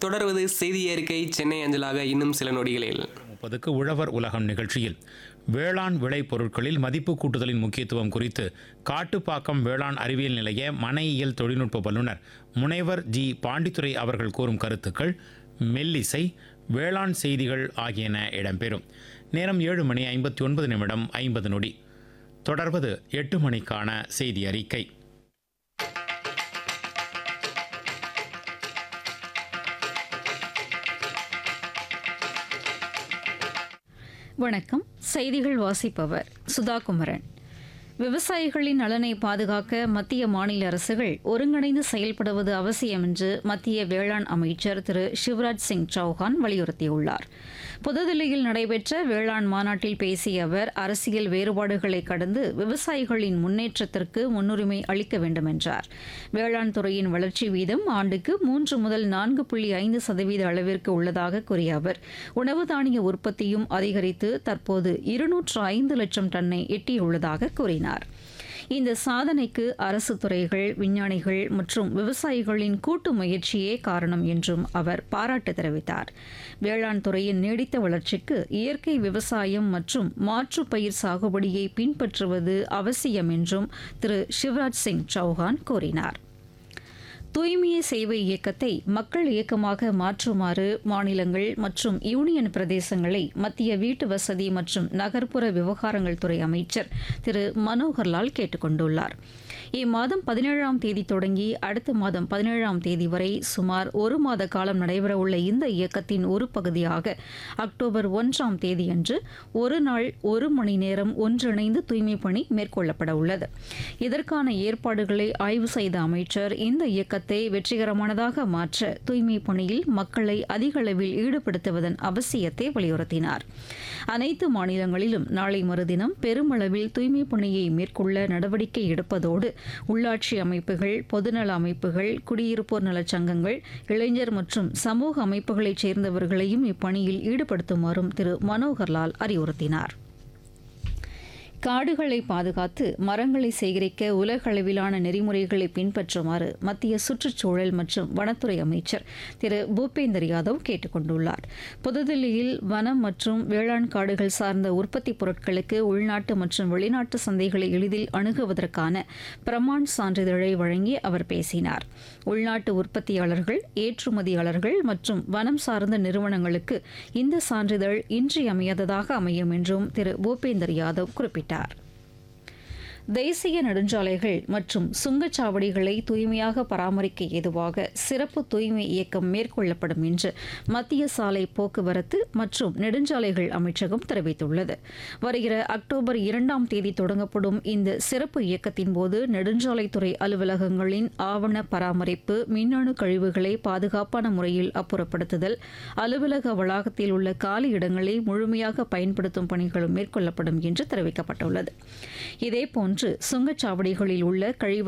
தொடர்வது செய்தி அறிக்கை சென்னை அஞ்சலாக இன்னும் சில நொடிகளில் முப்பதுக்கு உழவர் உலகம் நிகழ்ச்சியில் வேளாண் விளைபொருட்களில் மதிப்பு கூட்டுதலின் முக்கியத்துவம் குறித்து காட்டுப்பாக்கம் வேளாண் அறிவியல் நிலைய மனையியல் தொழில்நுட்ப வல்லுநர் முனைவர் ஜி பாண்டித்துரை அவர்கள் கூறும் கருத்துக்கள் மெல்லிசை வேளாண் செய்திகள் ஆகியன இடம்பெறும் நேரம் ஏழு மணி ஐம்பத்தி ஒன்பது நிமிடம் ஐம்பது நொடி தொடர்வது எட்டு மணிக்கான செய்தி அறிக்கை வணக்கம் செய்திகள் வாசிப்பவர் சுதா குமரன் விவசாயிகளின் நலனை பாதுகாக்க மத்திய மாநில அரசுகள் ஒருங்கிணைந்து செயல்படுவது அவசியம் என்று மத்திய வேளாண் அமைச்சர் திரு சிவராஜ் சிங் சௌஹான் வலியுறுத்தியுள்ளார் புதுதில்லியில் நடைபெற்ற வேளாண் மாநாட்டில் பேசிய அவர் அரசியல் வேறுபாடுகளை கடந்து விவசாயிகளின் முன்னேற்றத்திற்கு முன்னுரிமை அளிக்க வேண்டும் என்றார் வேளாண் துறையின் வளர்ச்சி வீதம் ஆண்டுக்கு மூன்று முதல் நான்கு புள்ளி ஐந்து சதவீத அளவிற்கு உள்ளதாக கூறிய அவர் உணவு தானிய உற்பத்தியும் அதிகரித்து தற்போது இருநூற்று ஐந்து லட்சம் டன்னை எட்டியுள்ளதாக கூறினார் இந்த சாதனைக்கு அரசு துறைகள் விஞ்ஞானிகள் மற்றும் விவசாயிகளின் கூட்டு முயற்சியே காரணம் என்றும் அவர் பாராட்டு தெரிவித்தார் வேளாண் துறையின் நீடித்த வளர்ச்சிக்கு இயற்கை விவசாயம் மற்றும் மாற்று பயிர் சாகுபடியை பின்பற்றுவது அவசியம் என்றும் திரு சிவராஜ் சிங் சௌஹான் கூறினார் தூய்மையே சேவை இயக்கத்தை மக்கள் இயக்கமாக மாற்றுமாறு மாநிலங்கள் மற்றும் யூனியன் பிரதேசங்களை மத்திய வீட்டு வசதி மற்றும் நகர்ப்புற விவகாரங்கள் துறை அமைச்சர் திரு மனோகர்லால் கேட்டுக் கொண்டுள்ளார் இம்மாதம் பதினேழாம் தேதி தொடங்கி அடுத்த மாதம் பதினேழாம் தேதி வரை சுமார் ஒரு மாத காலம் நடைபெறவுள்ள இந்த இயக்கத்தின் ஒரு பகுதியாக அக்டோபர் ஒன்றாம் தேதியன்று ஒரு நாள் ஒரு மணி நேரம் ஒன்றிணைந்து தூய்மை பணி மேற்கொள்ளப்பட உள்ளது இதற்கான ஏற்பாடுகளை ஆய்வு செய்த அமைச்சர் இந்த இயக்கத்தை வெற்றிகரமானதாக மாற்ற தூய்மை பணியில் மக்களை அதிக அளவில் ஈடுபடுத்துவதன் அவசியத்தை வலியுறுத்தினார் அனைத்து மாநிலங்களிலும் நாளை மறுதினம் பெருமளவில் தூய்மை பணியை மேற்கொள்ள நடவடிக்கை எடுப்பதோடு உள்ளாட்சி அமைப்புகள் பொதுநல அமைப்புகள் குடியிருப்போர் நலச் சங்கங்கள் இளைஞர் மற்றும் சமூக அமைப்புகளைச் சேர்ந்தவர்களையும் இப்பணியில் ஈடுபடுத்துமாறும் திரு மனோகர்லால் அறிவுறுத்தினார் காடுகளை பாதுகாத்து மரங்களை சேகரிக்க உலக அளவிலான நெறிமுறைகளை பின்பற்றுமாறு மத்திய சுற்றுச்சூழல் மற்றும் வனத்துறை அமைச்சர் திரு பூபேந்தர் யாதவ் கேட்டுக் கொண்டுள்ளார் புதுதில்லியில் வனம் மற்றும் வேளாண் காடுகள் சார்ந்த உற்பத்தி பொருட்களுக்கு உள்நாட்டு மற்றும் வெளிநாட்டு சந்தைகளை எளிதில் அணுகுவதற்கான பிரமாண் சான்றிதழை வழங்கி அவர் பேசினார் உள்நாட்டு உற்பத்தியாளர்கள் ஏற்றுமதியாளர்கள் மற்றும் வனம் சார்ந்த நிறுவனங்களுக்கு இந்த சான்றிதழ் இன்றியமையாததாக அமையும் என்றும் திரு பூபேந்தர் யாதவ் குறிப்பிட்டார் தேசிய நெடுஞ்சாலைகள் மற்றும் சுங்கச்சாவடிகளை தூய்மையாக பராமரிக்க ஏதுவாக சிறப்பு தூய்மை இயக்கம் மேற்கொள்ளப்படும் என்று மத்திய சாலை போக்குவரத்து மற்றும் நெடுஞ்சாலைகள் அமைச்சகம் தெரிவித்துள்ளது வருகிற அக்டோபர் இரண்டாம் தேதி தொடங்கப்படும் இந்த சிறப்பு இயக்கத்தின் போது நெடுஞ்சாலைத்துறை அலுவலகங்களின் ஆவண பராமரிப்பு மின்னணு கழிவுகளை பாதுகாப்பான முறையில் அப்புறப்படுத்துதல் அலுவலக வளாகத்தில் உள்ள காலி இடங்களை முழுமையாக பயன்படுத்தும் பணிகளும் மேற்கொள்ளப்படும் என்று தெரிவிக்கப்பட்டுள்ளது இதேபோன்று சுங்கச்சாவடிகளில் உள்ள கழிவு